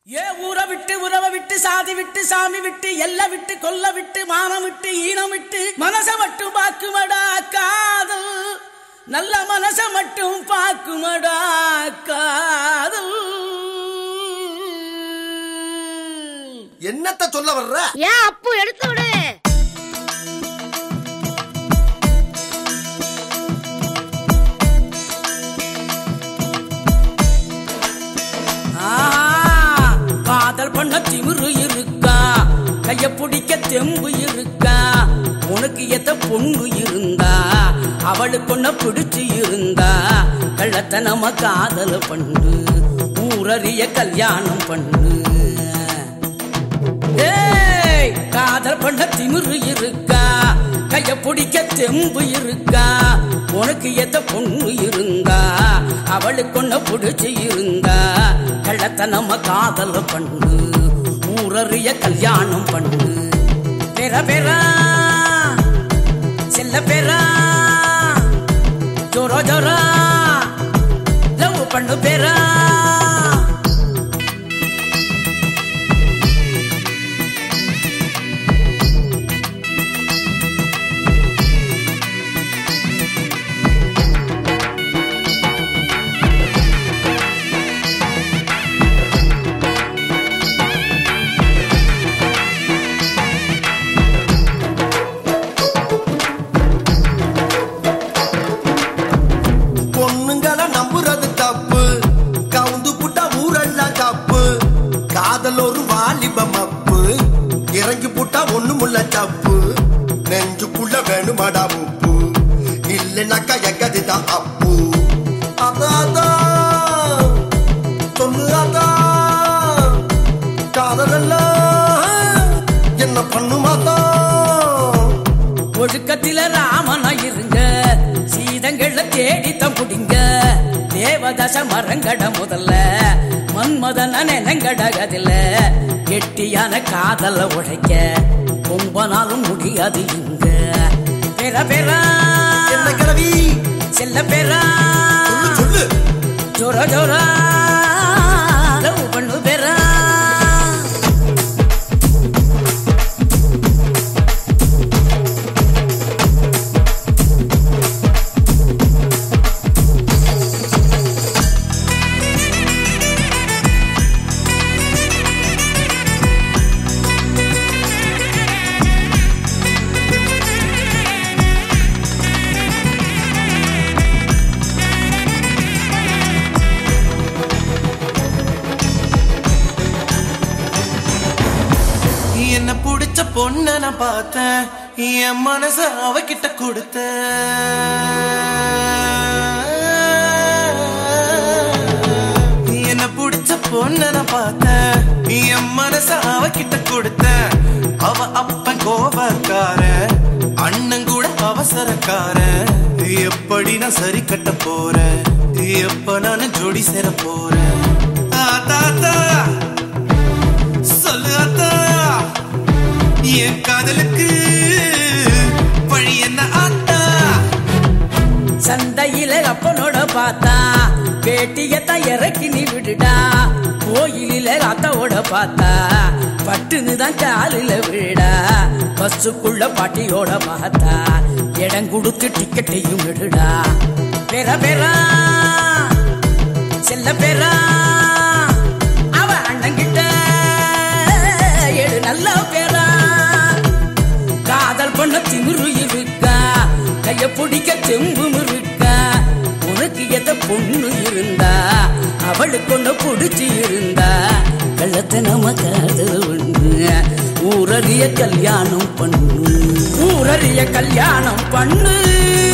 ஏ ஊரை விட்டு உறவை விட்டு சாதி விட்டு சாமி விட்டு எல்லை விட்டு கொல்ல விட்டு மானம் விட்டு ஈனம் விட்டு மனச மட்டும் பாக்குமடா காதல் நல்ல மனச மட்டும் பாக்குமடா காதல் என்னத்த சொல்ல வர்ற ஏன் அப்பு எடுத்து விடு ஆ, காதல் பண்ண திமிரு இருக்கா கைய பிடிக்க தெம்பு இருக்கா உனக்கு எத்த பொண்ணு இருந்தா அவளுக்கு ஒன்ன பிடிச்சு இருந்தா கள்ளத்தனம காதல் பண்ணு ஊரறிய கல்யாணம் பண்ணு ஏய், காதல் பண்ண திமிரு இருக்கா கைய பிடிக்க தெம்பு இருக்கா உனக்கு எத்த பொண்ணு இருந்தா அவளுக்கு ஒன்ன பிடிச்சு இருந்தா கள்ளத்தனம காதல் பண்ணு ஊரறிய கல்யாணம் பண்ணு பெற பெறா செல்ல பெறா ஜோரோ ஜோரா லவ் பண்ணு பெறா பொண்ணுங்களை நம்புறது தப்பு கவுந்து புட்டா ஊரெல்லாம் தப்பு காதல் ஒரு வாலிபம் அப்பு இறங்கி புட்டா ஒண்ணு முள்ள தப்பு நெஞ்சுக்குள்ள வேணுமாடா உப்பு இல்லைனாக்கா எங்கதுதான் அப்பு அதான் சொல்லு அதான் காதலெல்லாம் என்ன பண்ணுமாதான் ஒழுக்கத்தில ராமனா இருங்க சீதங்கள தேடித்தம் புடிங்க தேவதச மரங்கட முதல்ல மன்மதன நினைங்கடகதில்ல கெட்டியான காதல உழைக்க ரொம்ப நாளும் முடியாது இங்க பெற பெறா என்ன கிழவி செல்ல பெறா சொல்லு சொல்லு ஜோர ஜோரா லவ் பண்ணு பெறா என்ன புடிச்ச பொண்ண நான் பார்த்தேன் என் மனச அவகிட்ட கொடுத்த என்ன புடிச்ச பொண்ண நான் பார்த்தேன் என் மனச அவகிட்ட கொடுத்த அவ அப்பன் கோபக்கார அண்ணன் கூட அவசரக்கார எப்படி நான் சரி கட்ட போறேன் எப்ப நான் ஜோடி சேர போறேன் ஆத்தா ஆத்தா சொல்லு அத்தா என் காதலுக்கு வழி என்ன ஆத்தா சந்தையில அப்பனோட பார்த்தா வேட்டியத்தான் இறக்கி நீ விடுடா கோயிலில அத்தாவோட பார்த்தா பட்டுன்னு தான் காலில விடா பஸ்ஸுக்குள்ள பாட்டியோட பார்த்தா இடம் கொடுத்து டிக்கெட்டையும் விடுடா பெற பெறா செல்ல பெறா அவ அண்ணங்கிட்ட ஏழு நல்ல பேரா காதல் பண்ண திமிரு இருக்கா கைய பிடிக்க தெம்பும் இருக்கா உனக்கு எத பொண்ணு இருந்தா அவளுக்கு ஒண்ணு பிடிச்சி இருந்தா கள்ளத்தை நம்ம காதல் ஒண்ணு ஊரறிய கல்யாணம் பண்ணு ஊரறிய கல்யாணம் பண்ணு